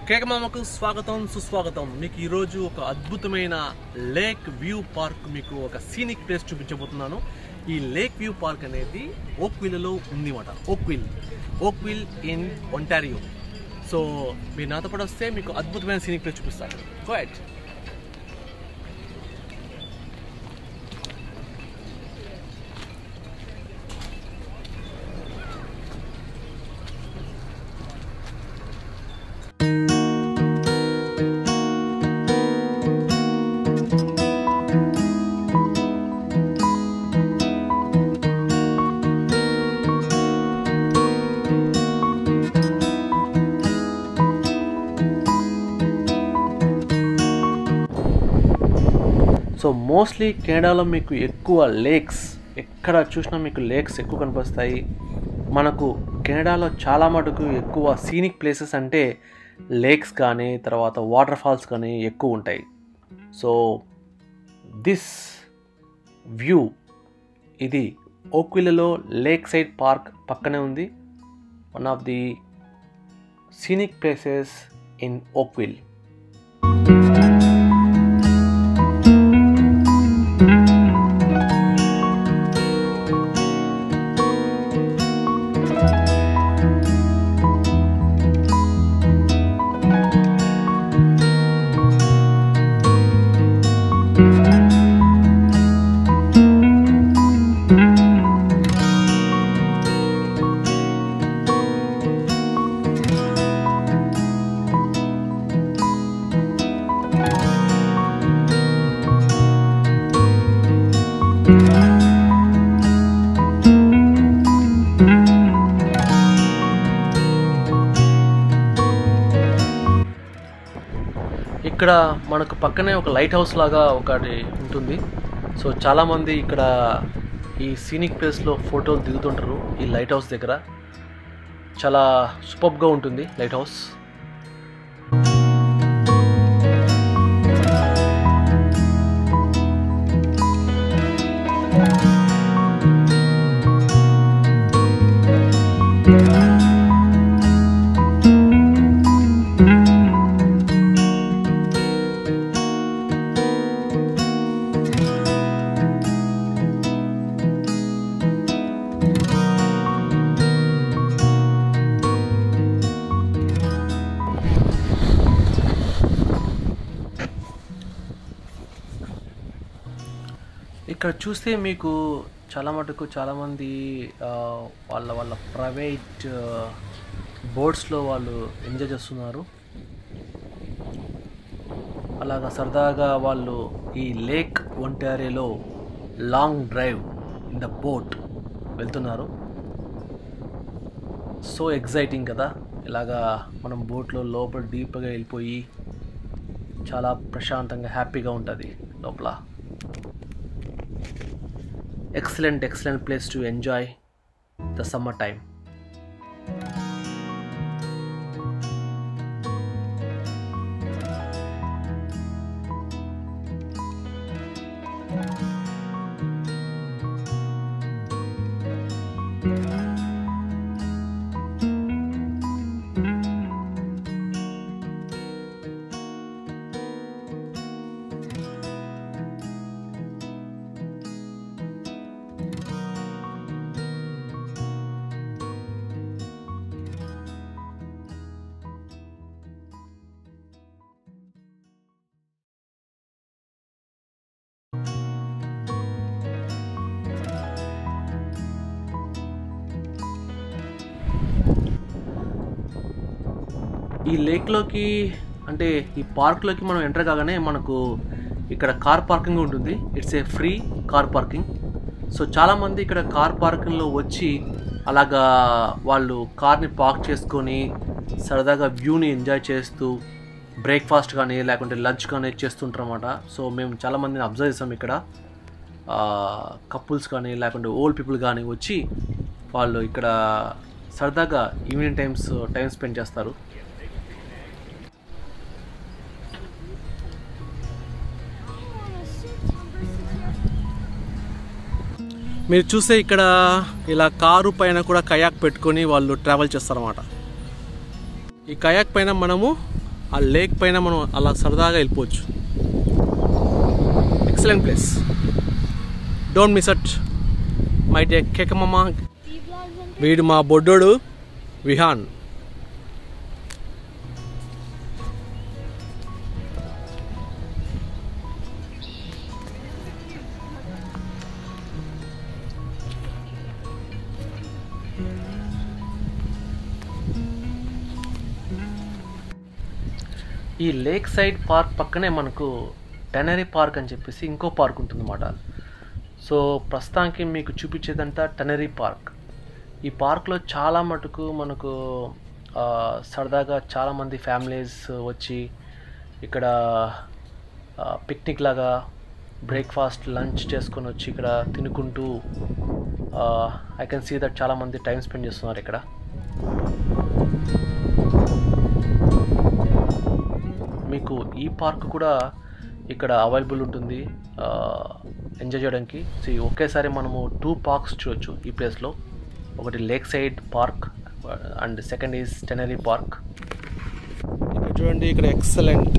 కేకమామకు స్వాగతం సుస్వాగతం మీకు ఈరోజు ఒక అద్భుతమైన లేక్ వ్యూ పార్క్ మీకు ఒక సీనిక్ ప్లేస్ చూపించబోతున్నాను ఈ లేక్ వ్యూ పార్క్ అనేది ఓక్ విల్లో ఉంది మాట ఓక్ విల్ ఓక్ విల్ ఇన్ ఒంటారియో సో మీరు నాతో పాటు వస్తే మీకు అద్భుతమైన సీనిక్ ప్లేస్ చూపిస్తాను గోయట్ సో మోస్ట్లీ కెనడాలో మీకు ఎక్కువ లేక్స్ ఎక్కడ చూసినా మీకు లేక్స్ ఎక్కువ కనిపిస్తాయి మనకు కెనడాలో చాలా మటుకు ఎక్కువ సీనిక్ ప్లేసెస్ అంటే లేక్స్ కానీ తర్వాత వాటర్ ఫాల్స్ కానీ ఎక్కువ ఉంటాయి సో దిస్ వ్యూ ఇది ఓక్విల్లో లేక్ సైడ్ పార్క్ పక్కనే ఉంది one of the scenic places in Oakville ఇక్కడ మనకు పక్కనే ఒక లైట్ హౌస్ లాగా ఒకటి ఉంటుంది సో చాలామంది ఇక్కడ ఈ సీనిక్ ప్లేస్లో ఫోటోలు దిగుతుంటారు ఈ లైట్ హౌస్ దగ్గర చాలా సూపర్గా ఉంటుంది లైట్ హౌస్ ఇక్కడ చూస్తే మీకు చాలా మటుకు చాలామంది ఆ, వాళ్ళ వాళ్ళ ప్రైవేట్ బోట్స్లో వాళ్ళు ఎంజాయ్ చేస్తున్నారు అలాగా సరదాగా వాళ్ళు ఈ లేక్ ఒంటారీలో long drive in the boat వెళ్తున్నారు సో ఎగ్జైటింగ్ కదా ఇలాగా మనం బోట్లో లోపల డీప్గా వెళ్ళిపోయి చాలా ప్రశాంతంగా హ్యాపీగా ఉంటుంది లోపల excellent excellent place to enjoy the summer time ఈ లేక్లోకి అంటే ఈ పార్క్లోకి మనం ఎంటర్ కాగానే మనకు ఇక్కడ కార్ పార్కింగ్ ఉంటుంది it's a free car parking so చాలామంది ఇక్కడ కార్ పార్కింగ్లో వచ్చి అలాగా వాళ్ళు కార్ని పార్క్ చేసుకొని సరదాగా వ్యూని ఎంజాయ్ చేస్తూ బ్రేక్ఫాస్ట్ కానీ లేకుంటే లంచ్ కానీ చేస్తుంటారు అన్నమాట సో మేము చాలామందిని అబ్జర్వ్ చేసాం ఇక్కడ కపుల్స్ కానీ లేకుంటే ఓల్డ్ పీపుల్ కానీ వచ్చి వాళ్ళు ఇక్కడ సరదాగా ఈవినింగ్ టైమ్స్ టైం స్పెండ్ చేస్తారు మీరు చూస్తే ఇక్కడ ఇలా కారు పైన కూడా కయాక్ పెట్టుకొని వాళ్ళు ట్రావెల్ చేస్తారన్నమాట ఈ కయాక్ పైన మనము ఆ లేక్ పైన మనం అలా సరదాగా వెళ్ళిపోవచ్చు excellent place don't miss at my day కేకమమ్మ వీడు మా బొడ్డోడు విహాన్ ఈ లేక్ సైడ్ పార్క్ పక్కనే మనకు టెనరీ పార్క్ అని చెప్పేసి ఇంకో పార్క్ ఉంటుందన్నమాట సో ప్రస్తుతానికి మీకు చూపించేదంతా టెనరీ పార్క్ ఈ పార్క్లో చాలా మటుకు మనకు ఆ, సరదాగా చాలామంది ఫ్యామిలీస్ వచ్చి ఇక్కడ పిక్నిక్ లాగా బ్రేక్ఫాస్ట్ లంచ్ చేసుకొని వచ్చి ఇక్కడ తినుకుంటూ ఐ కెన్ సీ దట్ చాలామంది టైం స్పెండ్ చేస్తున్నారు ఇక్కడ మీకు ఈ పార్క్ కూడా ఇక్కడ అవైలబుల్ ఉంటుంది ఎంజాయ్ చేయడానికి సో ఈ ఒకేసారి మనము టూ పార్క్స్ చూడొచ్చు ఈ ప్లేస్లో ఒకటి lake side park and second is tannery park ఇక్కడ చూడండి ఇక్కడ ఎక్సలెంట్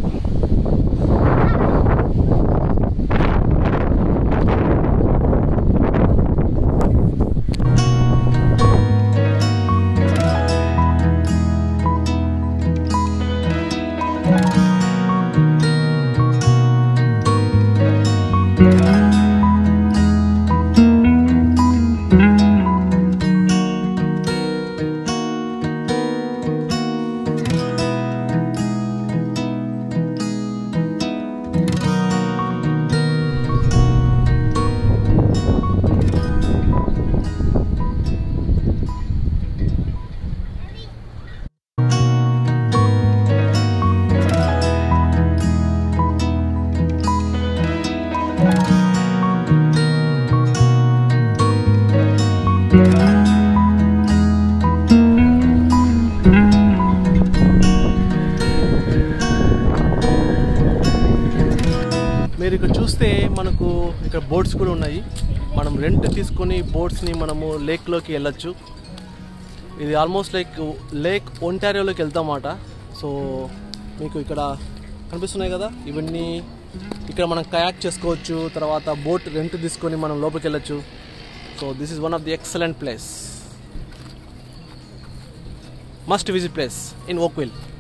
మీరు ఇక్కడ చూస్తే మనకు ఇక్కడ బోట్స్ కూడా ఉన్నాయి మనం రెంట్ తీసుకొని బోట్స్ని మనము లేక్లోకి వెళ్ళొచ్చు ఇది ఆల్మోస్ట్ లైక్ లేక్ ఒంటారియోలోకి వెళ్తామాట సో మీకు ఇక్కడ కనిపిస్తున్నాయి కదా ఇవన్నీ ఇక్కడ మనం కయాక్ చేసుకోవచ్చు తర్వాత బోట్ రెంట్ తీసుకొని మనం లోపలికి వెళ్ళొచ్చు so this is one of the excellent place must visit place in ఓక్విల్